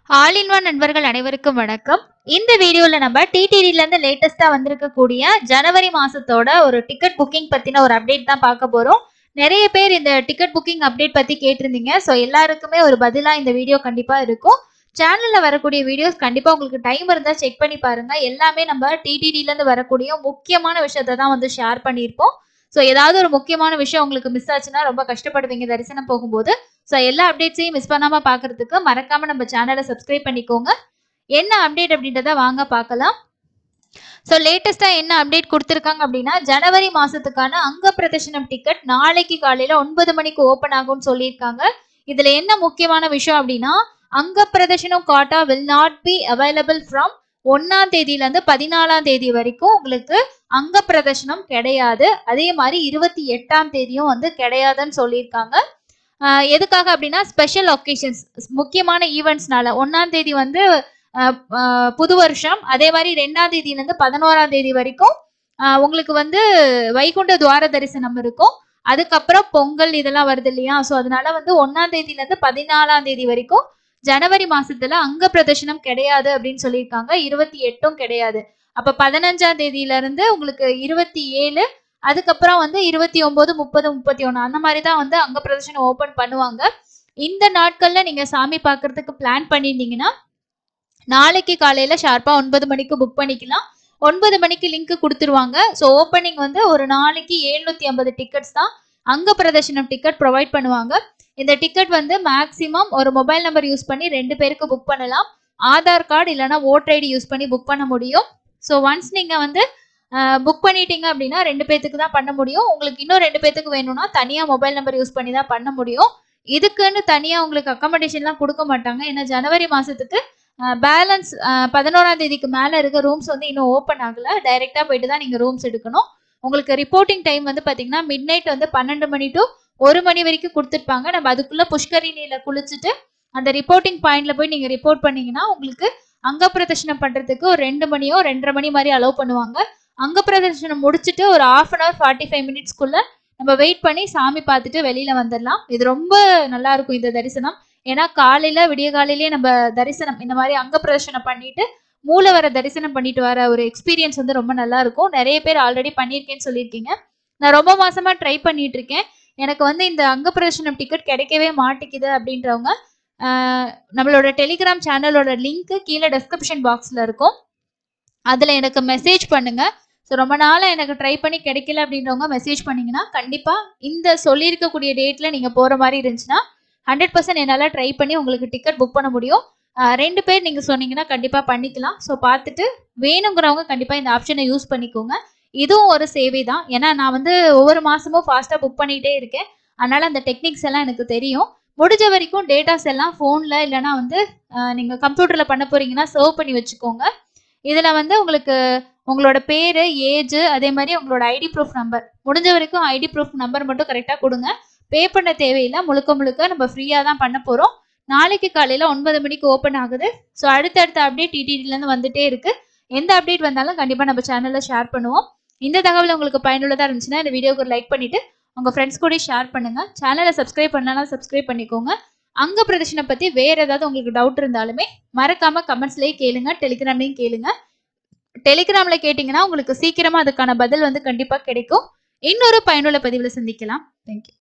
all in one நண்பர்கள் அனைவருக்கும் வணக்கம் இந்த வீடியோல நம்ம டிடிடில இருந்து லேட்டஸ்டா வந்திருக்கக்கூடிய ஜனவரி மாசத்தோட ஒரு டிக்கெட் புக்கிங் பத்தின ஒரு அப்டேட் தான் பார்க்க போறோம் நிறைய பேர் இந்த டிக்கெட் புக்கிங் அப்டேட் பத்தி கேட்டிருந்தீங்க ஸோ எல்லாருக்குமே ஒரு பதிலா இந்த வீடியோ கண்டிப்பா இருக்கும் சேனல்ல வரக்கூடிய வீடியோஸ் கண்டிப்பா உங்களுக்கு டைம் இருந்தா செக் பண்ணி பாருங்க எல்லாமே நம்ம டிடிடில இருந்து வரக்கூடிய முக்கியமான விஷயத்தை தான் வந்து ஷேர் பண்ணியிருப்போம் ஸோ ஏதாவது ஒரு முக்கியமான விஷயம் உங்களுக்கு மிஸ் ஆச்சுன்னா ரொம்ப கஷ்டப்படுவீங்க தரிசனம் போகும்போது ஸோ எல்லா அப்டேட்ஸையும் மிஸ் பண்ணாம பார்க்கறதுக்கு மறக்காம நம்ம சேனலை சப்ஸ்கிரைப் பண்ணிக்கோங்க என்ன அப்டேட் அப்படின்றத வாங்க பார்க்கலாம் ஸோ லேட்டஸ்டா என்ன அப்டேட் கொடுத்துருக்காங்க அப்படின்னா ஜனவரி மாசத்துக்கான அங்க பிரதர்ஷனம் டிக்கெட் நாளைக்கு காலையில ஒன்பது மணிக்கு ஓப்பன் ஆகும்னு சொல்லியிருக்காங்க இதுல என்ன முக்கியமான விஷயம் அப்படின்னா அங்க பிரதர்ஷனம் காட்டா will not be available from ஒன்னாம் தேதியில இருந்து பதினாலாம் தேதி வரைக்கும் உங்களுக்கு அங்க பிரதர்ஷனம் கிடையாது அதே மாதிரி இருபத்தி எட்டாம் தேதியும் வந்து கிடையாதுன்னு சொல்லியிருக்காங்க ஆஹ் எதுக்காக அப்படின்னா ஸ்பெஷல் ஒகேஷன்ஸ் முக்கியமான ஈவெண்ட்ஸ்னால ஒன்னாம் தேதி வந்து ஆஹ் ஆஹ் புது வருஷம் அதே மாதிரி ரெண்டாம் தேதியிலேருந்து பதினோராம் தேதி வரைக்கும் ஆஹ் உங்களுக்கு வந்து வைகுண்ட துவார தரிசனம் இருக்கும் அதுக்கப்புறம் பொங்கல் இதெல்லாம் வருது இல்லையா ஸோ அதனால வந்து ஒன்னாம் தேதியிலேருந்து பதினாலாம் தேதி வரைக்கும் ஜனவரி மாசத்துல அங்க பிரதர்ஷனம் கிடையாது அப்படின்னு சொல்லியிருக்காங்க இருபத்தி எட்டும் கிடையாது அப்ப பதினஞ்சாம் தேதியில இருந்து உங்களுக்கு இருபத்தி ஏழு அதுக்கப்புறம் வந்து இருபத்தி ஒன்பது முப்பது முப்பத்தி ஒன்று அந்த மாதிரி தான் வந்து அங்க பிரதர்ஷனம் ஓப்பன் பண்ணுவாங்க இந்த நாட்கள்ல நீங்க சாமி பார்க்கறதுக்கு பிளான் பண்ணியிருந்தீங்கன்னா நாளைக்கு காலையில ஷார்ப்பா ஒன்பது மணிக்கு புக் பண்ணிக்கலாம் ஒன்பது மணிக்கு லிங்க் கொடுத்துருவாங்க ஸோ ஓப்பனிங் வந்து ஒரு நாளைக்கு எழுநூத்தி ஐம்பது டிக்கெட்ஸ் தான் அங்க பிரதர்ஷனம் டிக்கெட் ப்ரொவைட் பண்ணுவாங்க இந்த டிக்கெட் வந்து மேக்ஸிமம் ஒரு மொபைல் நம்பர் யூஸ் பண்ணி ரெண்டு பேருக்கு புக் பண்ணலாம் ஆதார் கார்டு இல்லைனா ஓட்டர் ஐடி யூஸ் பண்ணி புக் பண்ண முடியும் ஸோ ஒன்ஸ் நீங்க வந்து புக் பண்ணிட்டீங்க அப்படின்னா ரெண்டு பேத்துக்கு தான் பண்ண முடியும் உங்களுக்கு இன்னும் ரெண்டு பேத்துக்கு வேணும்னா தனியா மொபைல் நம்பர் யூஸ் பண்ணி தான் பண்ண முடியும் இதுக்குன்னு தனியா உங்களுக்கு அக்கமடேஷன்லாம் கொடுக்க மாட்டாங்க ஏன்னா ஜனவரி மாசத்துக்கு பேலன்ஸ் பதினோராம் தேதிக்கு மேல இருக்க ரூம்ஸ் வந்து இன்னும் ஓப்பன் ஆகல டைரெக்டா போயிட்டு தான் நீங்க ரூம்ஸ் எடுக்கணும் உங்களுக்கு ரிப்போர்ட்டிங் டைம் வந்து பாத்தீங்கன்னா மிட் நைட் வந்து பன்னெண்டு மணி டு ஒரு மணி வரைக்கும் கொடுத்துருப்பாங்க நம்ம அதுக்குள்ள புஷ்கரிணியில குளிச்சுட்டு அந்த ரிப்போர்ட்டிங் பாயிண்ட்ல போய் நீங்க ரிப்போர்ட் பண்ணீங்கன்னா உங்களுக்கு அங்க பிரதர்ஷனம் பண்றதுக்கு ஒரு ரெண்டு மணியோ ரெண்டரை மணி மாதிரி அலோவ் பண்ணுவாங்க அங்க பிரதர்ஷனம் முடிச்சுட்டு ஒரு half an hour forty five மினிட்ஸ்க்குள்ள நம்ம வெயிட் பண்ணி சாமி பார்த்துட்டு வெளியில வந்துடலாம் இது ரொம்ப நல்லா இருக்கும் இந்த தரிசனம் ஏன்னா காலையில விடிய காலையிலேயே நம்ம தரிசனம் இந்த மாதிரி அங்க பிரதர்ஷனம் பண்ணிட்டு மூல வர தரிசனம் பண்ணிட்டு வர ஒரு எக்ஸ்பீரியன்ஸ் வந்து ரொம்ப நல்லா இருக்கும் நிறைய பேர் ஆல்ரெடி பண்ணியிருக்கேன்னு சொல்லியிருக்கீங்க நான் ரொம்ப மாசமா ட்ரை பண்ணிட்டு இருக்கேன் எனக்கு வந்து இந்த அங்க பிரதர்ஷனம் டிக்கெட் கிடைக்கவே மாட்டேங்குது அப்படின்றவங்க நம்மளோட டெலிகிராம் சேனலோட லிங்க் கீழே டெஸ்கிரிப்ஷன் பாக்ஸ்ல இருக்கும் அதுல எனக்கு மெசேஜ் பண்ணுங்க ஸோ ரொம்ப நாளாக எனக்கு ட்ரை பண்ணி கிடைக்கல அப்படின்றவங்க மெசேஜ் பண்ணீங்கன்னா கண்டிப்பாக இந்த சொல்லியிருக்கக்கூடிய டேட்டில் நீங்கள் போகிற மாதிரி இருந்துச்சுன்னா ஹண்ட்ரட் பர்சன்ட் என்னால் ட்ரை பண்ணி உங்களுக்கு டிக்கெட் புக் பண்ண முடியும் ரெண்டு பேர் நீங்கள் சொன்னீங்கன்னா கண்டிப்பாக பண்ணிக்கலாம் ஸோ பார்த்துட்டு வேணுங்கிறவங்க கண்டிப்பாக இந்த ஆப்ஷனை யூஸ் பண்ணிக்கோங்க இதுவும் ஒரு சேவை தான் ஏன்னா நான் வந்து ஒவ்வொரு மாதமும் ஃபாஸ்ட்டாக புக் பண்ணிகிட்டே இருக்கேன் அதனால் அந்த டெக்னிக்ஸ் எல்லாம் எனக்கு தெரியும் முடிஞ்ச வரைக்கும் டேட்டாஸ் எல்லாம் ஃபோனில் இல்லைனா வந்து நீங்கள் கம்ப்யூட்டரில் பண்ண போகிறீங்கன்னா சர்வ் பண்ணி வச்சுக்கோங்க இதில் வந்து உங்களுக்கு உங்களோட பேர் ஏஜ் அதே மாதிரி உங்களோட ஐடி ப்ரூஃப் நம்பர் முடிஞ்ச வரைக்கும் ஐடி ப்ரூஃப் நம்பர் மட்டும் கரெக்டாக கொடுங்க பே பண்ண தேவையில்லை முழுக்க முழுக்க நம்ம ஃப்ரீயாக தான் பண்ண போகிறோம் நாளைக்கு காலையில் ஒன்பது மணிக்கு ஓப்பன் ஆகுது ஸோ அடுத்தடுத்த அப்டேட் டிடிடிலேருந்து வந்துட்டே இருக்கு எந்த அப்டேட் வந்தாலும் கண்டிப்பாக நம்ம சேனலில் ஷேர் பண்ணுவோம் இந்த தகவல் உங்களுக்கு பயனுள்ளதாக இருந்துச்சுன்னா இந்த வீடியோக்கு ஒரு லைக் பண்ணிட்டு உங்கள் ஃப்ரெண்ட்ஸ் கூட ஷேர் பண்ணுங்க சேனலை சப்ஸ்கிரைப் பண்ணலாம் சப்ஸ்கிரைப் பண்ணிக்கோங்க அங்க பிரதர்ஷனை பற்றி வேற ஏதாவது உங்களுக்கு டவுட் இருந்தாலுமே மறக்காம கமெண்ட்ஸ்லேயே கேளுங்க டெலிகிராம்லையும் கேளுங்க டெலிகிராம்ல கேட்டிங்கன்னா உங்களுக்கு சீக்கிரமா அதுக்கான பதில் வந்து கண்டிப்பாக கிடைக்கும் இன்னொரு பயனுள்ள பதிவில் சந்திக்கலாம் தேங்க்யூ